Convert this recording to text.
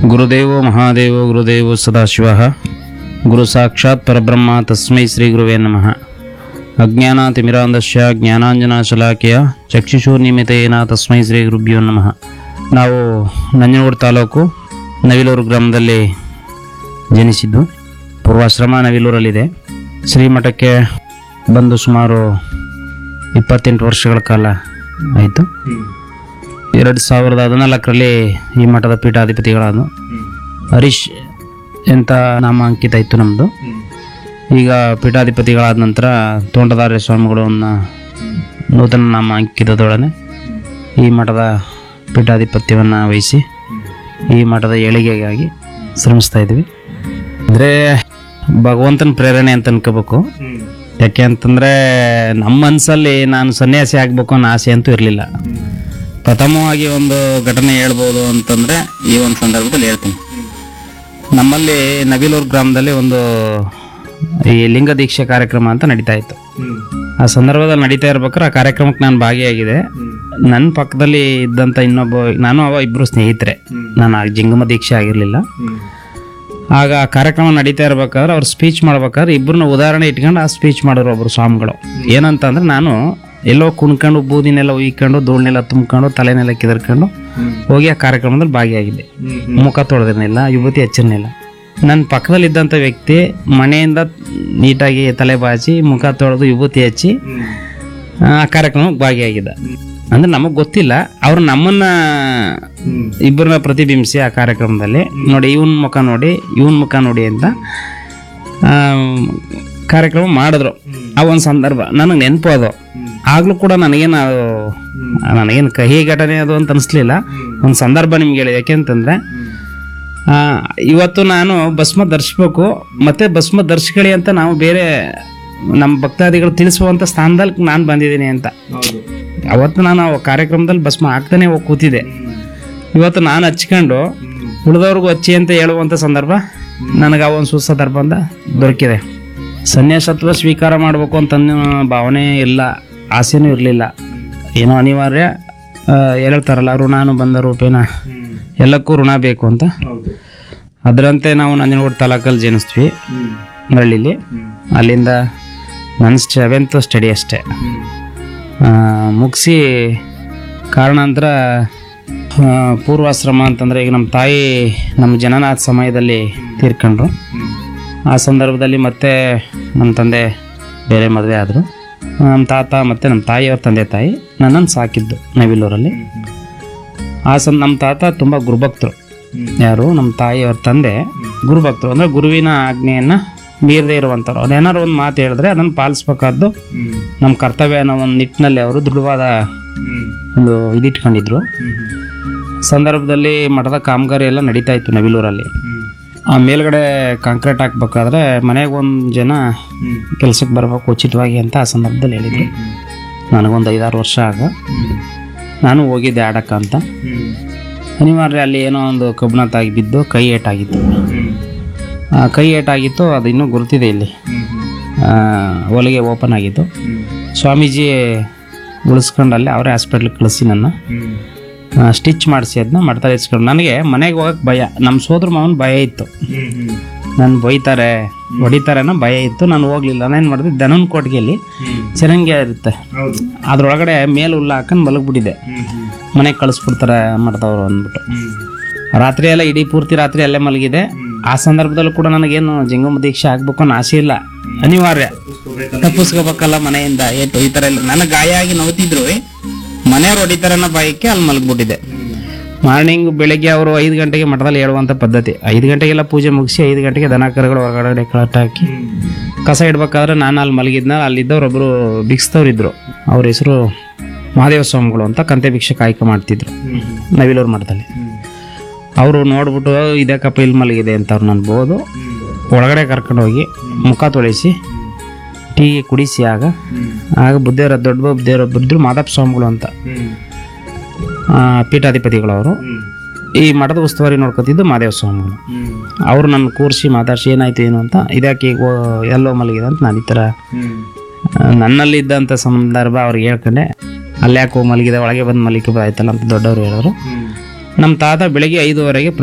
ಗುರುದೇವೋ ಮಹಾದೇವೋ ಗುರುದೇವೋ ಸದಾಶಿವ ಗುರು ಸಾಕ್ಷಾತ್ ಪರಬ್ರಹ್ಮ ತಸ್ಮೈ ಶ್ರೀ ಗುರುವೇ ನಮಃ ಅಜ್ಞಾನಾತಿಮಿರಾಂಧಸ್ಯ ಜ್ಞಾನಾಂಜನ ಶಲಾಕೆಯ ಚಕ್ಷುಷೂರ್ನಿಮಿತೇನ ತಸ್ಮೈ ಶ್ರೀ ಗುರುಭ್ಯೋ ನಮಃ ನಾವು ನಂಜನಗೂಡು ತಾಲೂಕು ನವಿಲೂರು ಗ್ರಾಮದಲ್ಲಿ ಜನಿಸಿದ್ದು ಪೂರ್ವಾಶ್ರಮ ನವಿಲೂರಲ್ಲಿದೆ ಶ್ರೀಮಠಕ್ಕೆ ಬಂದು ಸುಮಾರು ಇಪ್ಪತ್ತೆಂಟು ವರ್ಷಗಳ ಕಾಲ ಆಯಿತು ಎರಡು ಸಾವಿರದ ಹದಿನಾಲ್ಕರಲ್ಲಿ ಈ ಮಠದ ಪೀಠಾಧಿಪತಿಗಳಾದ ಹರೀಶ್ ಎಂತ ನಾಮಾಂಕಿತ ಇತ್ತು ನಮ್ಮದು ಈಗ ಪೀಠಾಧಿಪತಿಗಳಾದ ನಂತರ ತೋಂಟದಾರ್ಯ ಸ್ವಾಮಿಗಳನ್ನ ನೂತನ ನಾಮ ಅಂಕಿತದೊಡನೆ ಈ ಮಠದ ಪೀಠಾಧಿಪತ್ಯವನ್ನು ವಹಿಸಿ ಈ ಮಠದ ಏಳಿಗೆಗಾಗಿ ಶ್ರಮಿಸ್ತಾ ಇದ್ವಿ ಅಂದರೆ ಭಗವಂತನ ಪ್ರೇರಣೆ ಅಂತ ಅನ್ಕೋಬೇಕು ಯಾಕೆ ಅಂತಂದರೆ ನಮ್ಮ ಮನಸ್ಸಲ್ಲಿ ನಾನು ಸನ್ಯಾಸಿ ಆಗಬೇಕು ಅನ್ನೋ ಆಸೆ ಅಂತೂ ಇರಲಿಲ್ಲ ಪ್ರಥಮವಾಗಿ ಒಂದು ಘಟನೆ ಹೇಳ್ಬೋದು ಅಂತಂದರೆ ಈ ಒಂದು ಸಂದರ್ಭದಲ್ಲಿ ಹೇಳ್ತೀನಿ ನಮ್ಮಲ್ಲಿ ನವಿಲೂರು ಗ್ರಾಮದಲ್ಲಿ ಒಂದು ಈ ಲಿಂಗ ದೀಕ್ಷೆ ಕಾರ್ಯಕ್ರಮ ಅಂತ ನಡೀತಾ ಇತ್ತು ಆ ಸಂದರ್ಭದಲ್ಲಿ ನಡೀತಾ ಇರ್ಬೇಕಾದ್ರೆ ಆ ಕಾರ್ಯಕ್ರಮಕ್ಕೆ ನಾನು ಭಾಗಿಯಾಗಿದೆ ನನ್ನ ಪಕ್ಕದಲ್ಲಿ ಇದ್ದಂಥ ಇನ್ನೊಬ್ಬ ನಾನು ಅವ ಇಬ್ಬರು ಸ್ನೇಹಿತರೆ ನಾನು ಆ ಜಿಂಗಮ ದೀಕ್ಷೆ ಆಗಿರಲಿಲ್ಲ ಆಗ ಆ ಕಾರ್ಯಕ್ರಮ ನಡೀತಾ ಇರ್ಬೇಕಾದ್ರೆ ಅವ್ರು ಸ್ಪೀಚ್ ಮಾಡ್ಬೇಕಾದ್ರೆ ಇಬ್ಬರನ್ನ ಉದಾಹರಣೆ ಇಟ್ಕೊಂಡು ಆ ಸ್ಪೀಚ್ ಮಾಡಿದ್ರು ಒಬ್ರು ಸ್ವಾಮಿಗಳು ಏನಂತಂದ್ರೆ ನಾನು ಎಲ್ಲೋ ಕುಣ್ಕೊಂಡು ಬೂದಿನೆಲ್ಲ ಉಯ್ಕೊಂಡು ಧೂಳನ್ನೆಲ್ಲ ತುಂಬ್ಕೊಂಡು ತಲೆನೆಲ್ಲ ಕಿದರ್ಕೊಂಡು ಹೋಗಿ ಆ ಕಾರ್ಯಕ್ರಮದಲ್ಲಿ ಭಾಗಿಯಾಗಿದ್ದೆ ಮುಖ ತೊಳೆದಿರಲಿಲ್ಲ ಯುವತಿ ಹಚ್ಚಿರಲಿಲ್ಲ ನನ್ನ ಪಕ್ಕದಲ್ಲಿದ್ದಂಥ ವ್ಯಕ್ತಿ ಮನೆಯಿಂದ ನೀಟಾಗಿ ತಲೆ ಬಾಚಿ ಮುಖ ತೊಳೆದು ವಿಭೂತಿ ಹಚ್ಚಿ ಆ ಕಾರ್ಯಕ್ರಮಕ್ಕೆ ಭಾಗಿಯಾಗಿದ್ದ ಅಂದ್ರೆ ನಮಗೆ ಗೊತ್ತಿಲ್ಲ ಅವ್ರು ನಮ್ಮನ್ನ ಇಬ್ಬರನ್ನ ಪ್ರತಿಬಿಂಬಿಸಿ ಆ ಕಾರ್ಯಕ್ರಮದಲ್ಲಿ ನೋಡಿ ಇವನ್ ಮುಖ ನೋಡಿ ಇವನ್ ಮುಖ ನೋಡಿ ಅಂತ ಆ, ಕಾರ್ಯಕ್ರಮ ಮಾಡಿದ್ರು ಆ ಒಂದು ಸಂದರ್ಭ ನನಗೆ ನೆನಪು ಅದು ಆಗ್ಲೂ ಕೂಡ ನನಗೇನು ಅದು ನನಗೇನು ಕಹಿ ಘಟನೆ ಅದು ಅಂತ ಅನಿಸ್ಲಿಲ್ಲ ಒಂದು ಸಂದರ್ಭ ನಿಮ್ಗೆ ಹೇಳಿ ಯಾಕೆಂತಂದ್ರೆ ಆ, ಇವತ್ತು ನಾನು ಭಸ್ಮ ಧರಿಸ್ಬೇಕು ಮತ್ತೆ ಭಸ್ಮ ಧರಿಸ್ಕೊಳ್ಳಿ ಅಂತ ನಾವು ಬೇರೆ ನಮ್ಮ ಭಕ್ತಾದಿಗಳು ತಿಳಿಸುವಂಥ ಸ್ಥಾನದಲ್ಲಿ ನಾನು ಬಂದಿದ್ದೀನಿ ಅಂತ ಅವತ್ತು ನಾನು ಆ ಕಾರ್ಯಕ್ರಮದಲ್ಲಿ ಭಸ್ಮ ಹಾಕ್ತಾನೆ ಹೋಗಿ ಕೂತಿದ್ದೆ ಇವತ್ತು ನಾನು ಹಚ್ಕೊಂಡು ಉಳಿದವ್ರಿಗೂ ಹಚ್ಚಿ ಅಂತ ಹೇಳುವಂಥ ಸಂದರ್ಭ ನನಗೆ ಆ ಒಂದು ಸುಸಂದರ್ಭ ಅಂತ ದೊರಕಿದೆ ಸನ್ಯಾಸತ್ವ ಸ್ವೀಕಾರ ಮಾಡಬೇಕು ಅಂತ ಅನ್ನೋ ಭಾವನೆ ಇಲ್ಲ ಆಸೆನೂ ಇರಲಿಲ್ಲ ಏನೋ ಅನಿವಾರ್ಯ ಆ, ಹೇಳ್ತಾರಲ್ಲ ಋಣಾನು ಬಂದ ರೂಪೇನ ಎಲ್ಲಕ್ಕೂ ಋಣ ಬೇಕು ಅಂತ ಅದರಂತೆ ನಾವು ನಂಜನಗೂಡು ತಾಲೂಕಲ್ಲಿ ಜನಿಸ್ತೀವಿ ಮರಳಿಲಿ ಅಲ್ಲಿಂದ ನನ್ನ ಸೆವೆಂತ್ ಸ್ಟಡಿ ಅಷ್ಟೇ ಮುಗಿಸಿ ಕಾರಣಾಂತರ ಆ, ಪೂರ್ವಾಶ್ರಮ ಅಂತಂದರೆ ಈಗ ನಮ್ಮ ತಾಯಿ ನಮ್ಮ ಜನನಾಥ ಸಮಯದಲ್ಲಿ ತೀರ್ಕೊಂಡ್ರು ಆ ಸಂದರ್ಭದಲ್ಲಿ ಮತ್ತೆ ನಮ್ಮ ತಂದೆ ಬೇರೆ ಮದುವೆ ಆದರು ನಮ್ಮ ತಾತ ಮತ್ತು ನಮ್ಮ ತಾಯಿಯವ್ರ ತಂದೆ ತಾಯಿ ನನ್ನನ್ನು ಸಾಕಿದ್ದು ನವಿಲೂರಲ್ಲಿ ಆ ಸಂ ನಮ್ಮ ತಾತ ತುಂಬ ಗುರುಭಕ್ತರು ಯಾರು ನಮ್ಮ ತಾಯಿಯವ್ರ ತಂದೆ ಗುರುಭಕ್ತರು ಅಂದರೆ ಗುರುವಿನ ಆಜ್ಞೆಯನ್ನು ಮೀರದೇ ಇರುವಂಥವ್ರು ಅದೇನಾದ್ರು ಒಂದು ಮಾತು ಹೇಳಿದ್ರೆ ಅದನ್ನು ಪಾಲಿಸ್ಬೇಕಾದ್ದು ನಮ್ಮ ಕರ್ತವ್ಯ ಅನ್ನೋ ಒಂದು ನಿಟ್ಟಿನಲ್ಲಿ ಅವರು ದೃಢವಾದ ಒಂದು ಇದಿಟ್ಕೊಂಡಿದ್ರು ಸಂದರ್ಭದಲ್ಲಿ ಮಠದ ಕಾಮಗಾರಿ ಎಲ್ಲ ನಡೀತಾ ಇತ್ತು ನವಿಲೂರಲ್ಲಿ ಆ ಮೇಲ್ಗಡೆ ಕಾಂಕ್ರೀಟ್ ಹಾಕ್ಬೇಕಾದ್ರೆ ಮನೆಗೆ ಒಂದು ಜನ ಕೆಲಸಕ್ಕೆ ಬರ್ಬೇಕು ಉಚಿತವಾಗಿ ಅಂತ ಆ ಸಂದರ್ಭದಲ್ಲಿ ಹೇಳಿದ್ರು ನನಗೊಂದು ಐದಾರು ವರ್ಷ ಆಗ ನಾನು ಹೋಗಿದ್ದೆ ಆಡಕ್ಕ ಅಂತ ಅನಿವಾರ್ಯ ಅಲ್ಲಿ ಏನೋ ಒಂದು ಕಬ್ಬಣ ತಾಗಿ ಬಿದ್ದು ಕೈ ಏಟಾಗಿತ್ತು ಆ ಕೈ ಏಟಾಗಿತ್ತು ಅದು ಇನ್ನೂ ಗುರುತಿದೆ ಇಲ್ಲಿ ಆ, ಹೊಲಿಗೆ ಓಪನ್ ಆಗಿತ್ತು ಸ್ವಾಮೀಜಿ ಉಳಿಸ್ಕೊಂಡು ಅಲ್ಲಿ ಅವರೇ ಹಾಸ್ಪಿಟ್ಲಿಗೆ ಕಳಿಸಿ ನನ್ನ ಸ್ಟಿಚ್ ಮಾಡಿಸಿ ಅದನ್ನ ಮಾಡ್ತಾರೆ ಇಸ್ಕೊಂಡು ನನಗೆ ಮನೆಗೆ ಹೋಗಕ್ಕೆ ಭಯ ನಮ್ಮ ಸೋದ್ರ ಮಾವನ ಭಯ ಇತ್ತು ನಾನು ಬೈತಾರೆ ಹೊಡಿತಾರೆ ಅನ್ನೋ ಭಯ ಇತ್ತು ನಾನು ಹೋಗ್ಲಿಲ್ಲ ನಾನೇನು ಮಾಡಿದೆ ದನನ ಕೊಟ್ಟಿಗೆಯಲ್ಲಿ ಚರಂಗಿ ಇರುತ್ತೆ ಅದ್ರೊಳಗಡೆ ಮೇಲೆ ಹುಲ್ಲು ಹಾಕೊಂಡು ಮಲಗ್ಬಿಟ್ಟಿದ್ದೆ ಮನೆಗೆ ಕಳಿಸ್ಬಿಡ್ತಾರೆ ಮಾಡ್ದವ್ರು ಅಂದ್ಬಿಟ್ಟು ರಾತ್ರಿ ಎಲ್ಲ ಇಡೀ ಪೂರ್ತಿ ರಾತ್ರಿ ಅಲ್ಲೇ ಮಲಗಿದೆ ಆ ಸಂದರ್ಭದಲ್ಲೂ ಕೂಡ ನನಗೇನು ಜಂಗಮ ದೀಕ್ಷೆ ಆಗ್ಬೇಕು ಅನ್ನೋ ಆಸೆ ಇಲ್ಲ ಅನಿವಾರ್ಯ ತಪ್ಪಿಸ್ಕೋಬೇಕಲ್ಲ ಮನೆಯಿಂದ ಏಟು ಈ ಥರ ಇಲ್ಲ ನನಗೆ ಗಾಯ ಆಗಿ ನೋವ್ತಿದ್ರು ಮನೆಯವ್ರು ಹೊಡಿತಾರೆ ಅನ್ನೋ ಭಯಕ್ಕೆ ಅಲ್ಲಿ ಮಲಗ್ಬಿಟ್ಟಿದ್ದೆ ಮಾರ್ನಿಂಗ್ ಬೆಳಗ್ಗೆ ಅವರು ಐದು ಗಂಟೆಗೆ ಮಠದಲ್ಲಿ ಹೇಳುವಂಥ ಪದ್ಧತಿ ಐದು ಗಂಟೆಗೆಲ್ಲ ಪೂಜೆ ಮುಗಿಸಿ ಐದು ಗಂಟೆಗೆ ದನ ಕರುಗಳು ಹೊರಗಡೆ ಕಳಟ ಹಾಕಿ ಕಸ ಇಡ್ಬೇಕಾದ್ರೆ ನಾನು ಅಲ್ಲಿ ಮಲಗಿದ್ನ ಅಲ್ಲಿದ್ದವ್ರೊಬ್ಬರು ಭಿಕ್ಷದವ್ರು ಇದ್ರು ಅವ್ರ ಹೆಸರು ಮಹಾದೇವ ಸ್ವಾಮಿಗಳು ಅಂತ ಕಂತೆ ಭಿಕ್ಷೆ ಕಾಯ್ಕೆ ಮಾಡ್ತಿದ್ರು ನವಿಲೂರು ಮಠದಲ್ಲಿ ಅವರು ನೋಡ್ಬಿಟ್ಟು ಇದಕ್ಕಪ್ಪ ಇಲ್ಲಿ ಮಲಗಿದೆ ಅಂತ ಅವ್ರು ನಾನು ಬೋದು ಒಳಗಡೆ ಕರ್ಕೊಂಡು ಹೋಗಿ ಮುಖ ತೊಳಿಸಿ ಟೀ ಕುಡಿಸಿ ಆಗ ಆಗ ಬುದ್ಧಿಯವರ ದೊಡ್ಡ ಬುದ್ಧಿಯವರೊಬ್ಬರು ಇದ್ರು ಮಾದಪ್ಪ ಸ್ವಾಮಿಗಳು ಅಂತ ಆ, ಪೀಠಾಧಿಪತಿಗಳವರು ಈ ಮಠದ ಉಸ್ತುವಾರಿ ನೋಡ್ಕೊತಿದ್ದು ಮಾದೇವ ಸ್ವಾಮಿಗಳು ಅವರು ನನ್ನ ಕೂರಿಸಿ ಮಾತಾಡ್ಸಿ ಏನಾಯ್ತು ಏನು ಅಂತ ಇದಕ್ಕೆ ಈಗ ಹೋ- ಎಲ್ಲೋ ಮಲಗಿದೆ ಅಂತ ನಾನು ಈ ಥರ ಆ, ನನ್ನಲ್ಲಿದ್ದಂಥ ಸಂದರ್ಭ ಅವ್ರಿಗೆ ಹೇಳ್ಕೊಂಡೆ ಅಲ್ಲಿ ಯಾಕೆ ಹೋಗಿ ಮಲಗಿದೆ ಒಳಗೆ ಬಂದು ಮಲಿಕೆ ಆಯ್ತಲ್ಲ ಅಂತ ದೊಡ್ಡವರು ಹೇಳಿದ್ರು ನಮ್ಮ ತಾತ ಬೆಳಿಗ್ಗೆ ಐದುವರೆಗೆ